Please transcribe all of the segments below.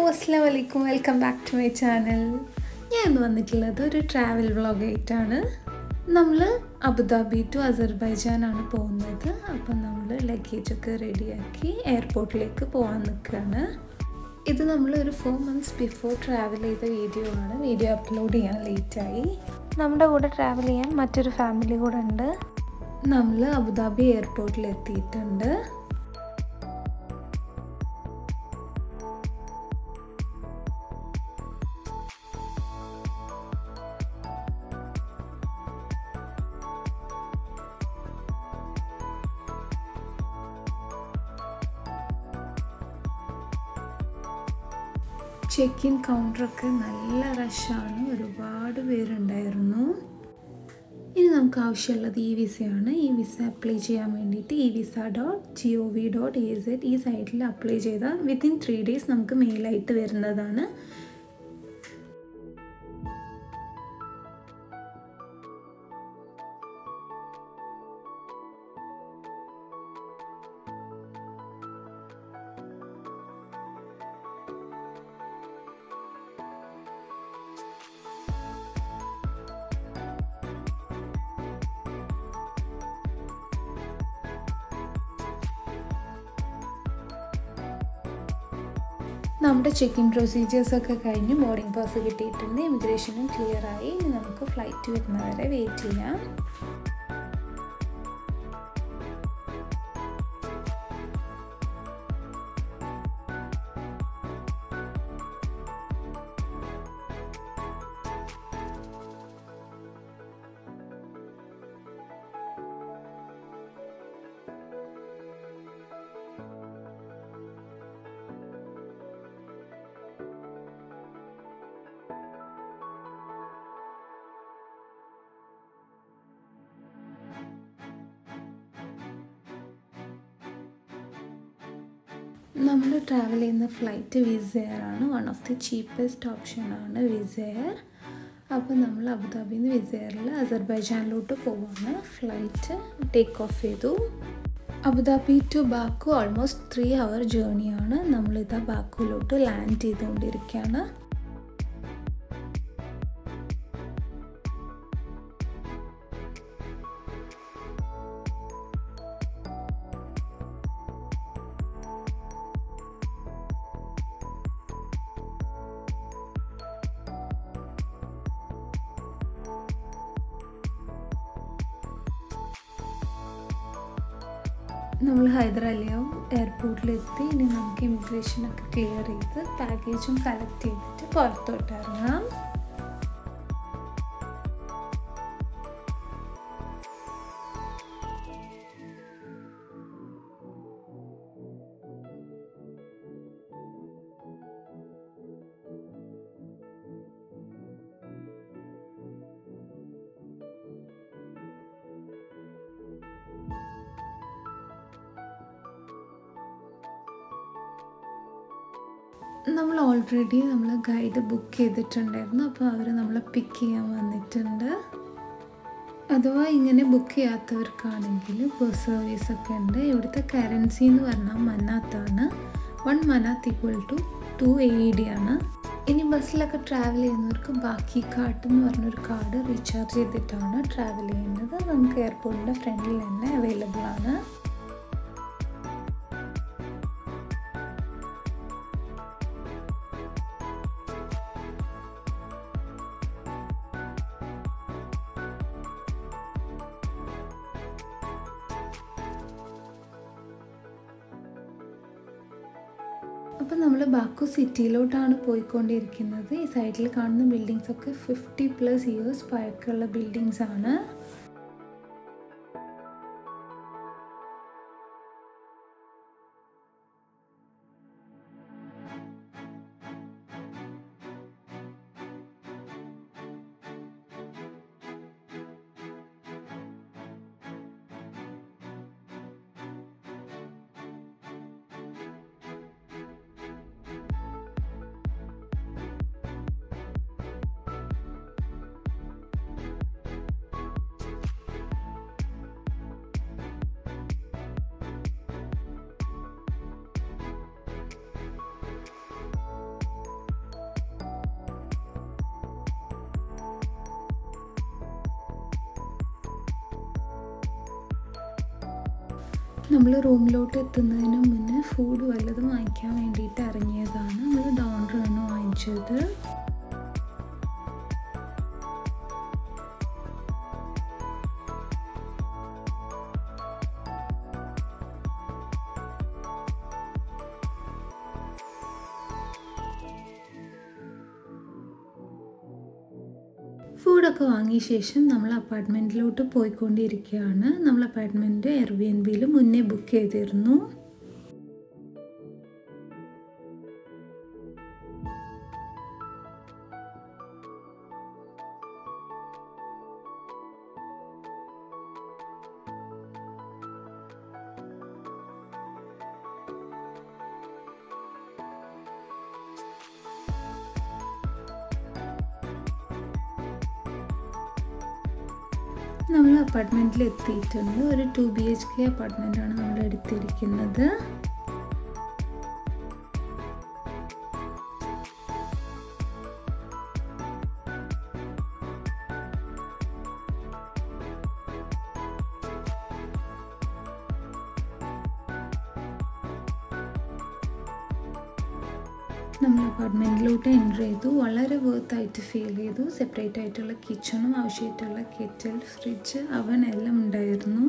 അസ്സാം വലൈക്കും welcome back to my channel ഞാൻ ഇന്ന് വന്നിട്ടുള്ളത് ഒരു ട്രാവൽ വ്ളോഗ് ആയിട്ടാണ് നമ്മൾ അബുദാബി ടു അസർബൈജാനാണ് പോകുന്നത് അപ്പം നമ്മൾ ലഗേജൊക്കെ റെഡിയാക്കി എയർപോർട്ടിലേക്ക് പോകാൻ നിൽക്കുകയാണ് ഇത് നമ്മൾ ഒരു ഫോർ മന്ത്സ് ബിഫോർ ട്രാവൽ ചെയ്ത വീഡിയോ ആണ് വീഡിയോ അപ്ലോഡ് ചെയ്യാൻ ലേറ്റായി നമ്മുടെ കൂടെ ട്രാവൽ ചെയ്യാൻ മറ്റൊരു ഫാമിലി കൂടെ ഉണ്ട് നമ്മൾ അബുദാബി എയർപോർട്ടിൽ എത്തിയിട്ടുണ്ട് ചെക്ക് ഇൻ കൗണ്ടറൊക്കെ നല്ല റഷാണ് ഒരുപാട് പേരുണ്ടായിരുന്നു ഇനി നമുക്ക് ആവശ്യമുള്ളത് ഈ വിസയാണ് ഈ വിസ അപ്ലൈ ചെയ്യാൻ വേണ്ടിയിട്ട് ഈ visa dot G O V dot A Z ഈ സൈറ്റിൽ അപ്ലൈ ചെയ്താൽ വിത്തിൻ ത്രീ ഡേയ്സ് നമുക്ക് മെയിലായിട്ട് വരുന്നതാണ് നമ്മുടെ ചെക്ക് ഇൻ പ്രൊസീജിയേഴ്സൊക്കെ കഴിഞ്ഞ് ബോർഡിംഗ് പാസ് കിട്ടിയിട്ടുണ്ട് ഇമിഗ്രേഷനും ക്ലിയർ ആയി ഇനി നമുക്ക് ഫ്ലൈറ്റ് വരുന്നവരെ വെയിറ്റ് ചെയ്യാം നമ്മൾ ട്രാവൽ ചെയ്യുന്ന ഫ്ലൈറ്റ് വിസെയർ ആണ് വൺ ഓഫ് ദി ചീപ്പസ്റ്റ് ഓപ്ഷനാണ് വിസെയർ അപ്പോൾ നമ്മൾ അബുദാബിയിൽ നിന്ന് വിസെയറിൽ അസർബൈജാനിലോട്ട് പോവാണ് ഫ്ലൈറ്റ് ടേക്ക് ഓഫ് ചെയ്തു Abu Dhabi to Baku almost three hour ജേണിയാണ് നമ്മളിതാ ബാക്കുവിലോട്ട് ലാൻഡ് ചെയ്തുകൊണ്ടിരിക്കുകയാണ് നമ്മൾ ഹൈദരാലിയാവും എയർപോർട്ടിലെത്തി ഇനി നമുക്ക് ഇമിഗ്രേഷനൊക്കെ ക്ലിയർ ചെയ്ത് പാക്കേജും കളക്ട് ചെയ്തിട്ട് പുറത്തോട്ട് ഇറങ്ങാം നമ്മൾ ഓൾറെഡി നമ്മൾ ഗൈഡ് ബുക്ക് ചെയ്തിട്ടുണ്ടായിരുന്നു അപ്പോൾ അവർ നമ്മളെ പിക്ക് ചെയ്യാൻ വന്നിട്ടുണ്ട് അഥവാ ഇങ്ങനെ ബുക്ക് ചെയ്യാത്തവർക്കാണെങ്കിൽ ബസ് സർവീസ് ഒക്കെ ഉണ്ട് ഇവിടുത്തെ കറൻസി എന്ന് പറഞ്ഞാൽ മനാത്താണ് one manat equal to two A D ആണ് ഇനി ബസ്സിലൊക്കെ ട്രാവൽ ചെയ്യുന്നവർക്ക് ബാക്കി കാർഡ് എന്ന് പറഞ്ഞൊരു കാർഡ് റീചാർജ് ചെയ്തിട്ടാണ് ട്രാവൽ ചെയ്യുന്നത് നമുക്ക് എയർപോർട്ടിൻ്റെ ഫ്രണ്ടിൽ തന്നെ അവൈലബിൾ ആണ് അപ്പോൾ നമ്മൾ ബാക്കു സിറ്റിയിലോട്ടാണ് പോയിക്കൊണ്ടിരിക്കുന്നത് ഈ സൈഡിൽ കാണുന്ന ബിൽഡിങ്സ് ഒക്കെ ഫിഫ്റ്റി പ്ലസ് ഇയേഴ്സ് പഴക്കമുള്ള ബിൽഡിങ്സ് ആണ് നമ്മൾ റൂമിലോട്ട് എത്തുന്നതിന് മുന്നേ ഫുഡ് വല്ലതും വാങ്ങിക്കാൻ വേണ്ടിയിട്ട് ഇറങ്ങിയതാണ് നമ്മൾ ഡോണറാണ് വാങ്ങിച്ചത് ഫുഡൊക്കെ വാങ്ങിയ ശേഷം നമ്മൾ അപ്പാർട്ട്മെൻറ്റിലോട്ട് പോയിക്കൊണ്ടിരിക്കുകയാണ് നമ്മൾ അപ്പാർട്ട്മെൻറ്റ് എയർ ബി എൻ ബിയിൽ മുന്നേ ബുക്ക് ചെയ്തിരുന്നു നമ്മൾ അപ്പാർട്ട്മെൻറ്റിൽ എത്തിയിട്ടുണ്ട് ഒരു ടു ബി എച്ച് കെ അപ്പാർട്ട്മെൻറ്റാണ് നമ്മൾ എടുത്തിരിക്കുന്നത് നമ്മൾ അപ്പാർട്ട്മെൻറ്റിലോട്ട് എൻ്റർ ചെയ്തു വളരെ വേർത്തായിട്ട് ഫീൽ ചെയ്തു സെപ്പറേറ്റ് ആയിട്ടുള്ള കിച്ചണും ആവശ്യമായിട്ടുള്ള കെറ്റിൽ ഫ്രിഡ്ജ് അവൻ എല്ലാം ഉണ്ടായിരുന്നു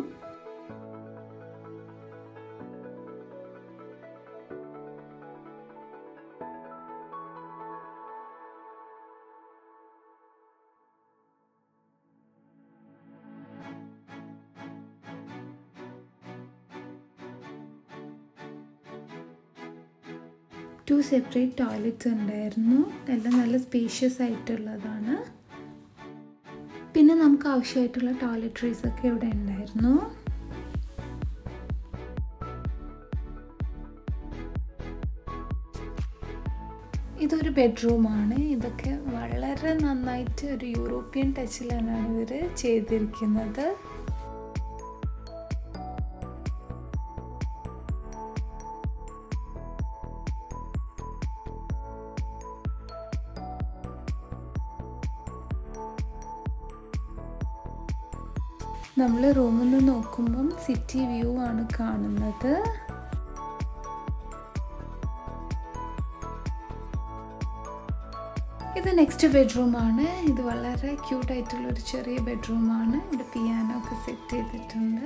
ടു സെപ്പറേറ്റ് ടോയ്ലറ്റ്സ് ഉണ്ടായിരുന്നു എല്ലാം നല്ല സ്പേഷ്യസ് ആയിട്ടുള്ളതാണ് പിന്നെ നമുക്ക് ആവശ്യമായിട്ടുള്ള ടോയ്ലറ്ററീസ് ഒക്കെ ഇവിടെ ഉണ്ടായിരുന്നു ഇതൊരു ബെഡ്റൂമാണ് ഇതൊക്കെ വളരെ നന്നായിട്ട് ഒരു യൂറോപ്യൻ ടച്ചിലാണ് ഇവർ ചെയ്തിരിക്കുന്നത് നമ്മൾ റൂമിൽ നിന്ന് നോക്കുമ്പം സിറ്റി വ്യൂ ആണ് കാണുന്നത് ഇത് നെക്സ്റ്റ് ബെഡ്റൂമാണ് ഇത് വളരെ ക്യൂട്ടായിട്ടുള്ള ഒരു ചെറിയ ബെഡ്റൂമാണ് ഇവിടെ പിയാനോ ഒക്കെ സെറ്റ് ചെയ്തിട്ടുണ്ട്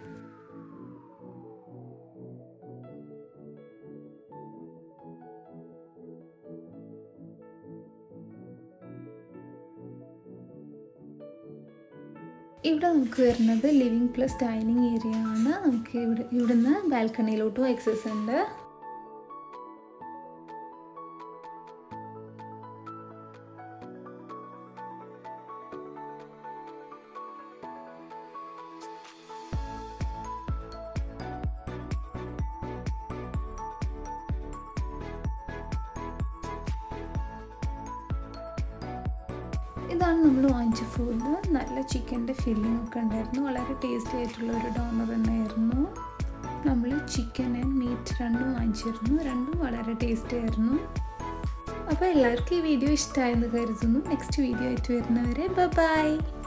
ഇവിടെ നമുക്ക് വരുന്നത് ലിവിങ് പ്ലസ് ഡൈനിങ് ഏരിയ ആണ് നമുക്ക് ഇവിടെ ഇവിടുന്ന് ബാൽക്കണിയിലോട്ടും ആക്സസ് ഉണ്ട് ഇതാണ് നമ്മൾ വാങ്ങിച്ച ഫുഡ് നല്ല ചിക്കൻ്റെ ഫില്ലിംഗ് ഒക്കെ ഉണ്ടായിരുന്നു വളരെ ടേസ്റ്റി ആയിട്ടുള്ള ഒരു ഡോണർ തന്നെയായിരുന്നു നമ്മൾ ചിക്കൻ ആൻഡ് മീറ്റ് രണ്ടും വാങ്ങിച്ചിരുന്നു രണ്ടും വളരെ ടേസ്റ്റി ആയിരുന്നു അപ്പോൾ എല്ലാവർക്കും ഈ വീഡിയോ ഇഷ്ടമായെന്ന് കരുതുന്നു നെക്സ്റ്റ് വീഡിയോ ആയിട്ട് വരുന്നവരെ ബൈ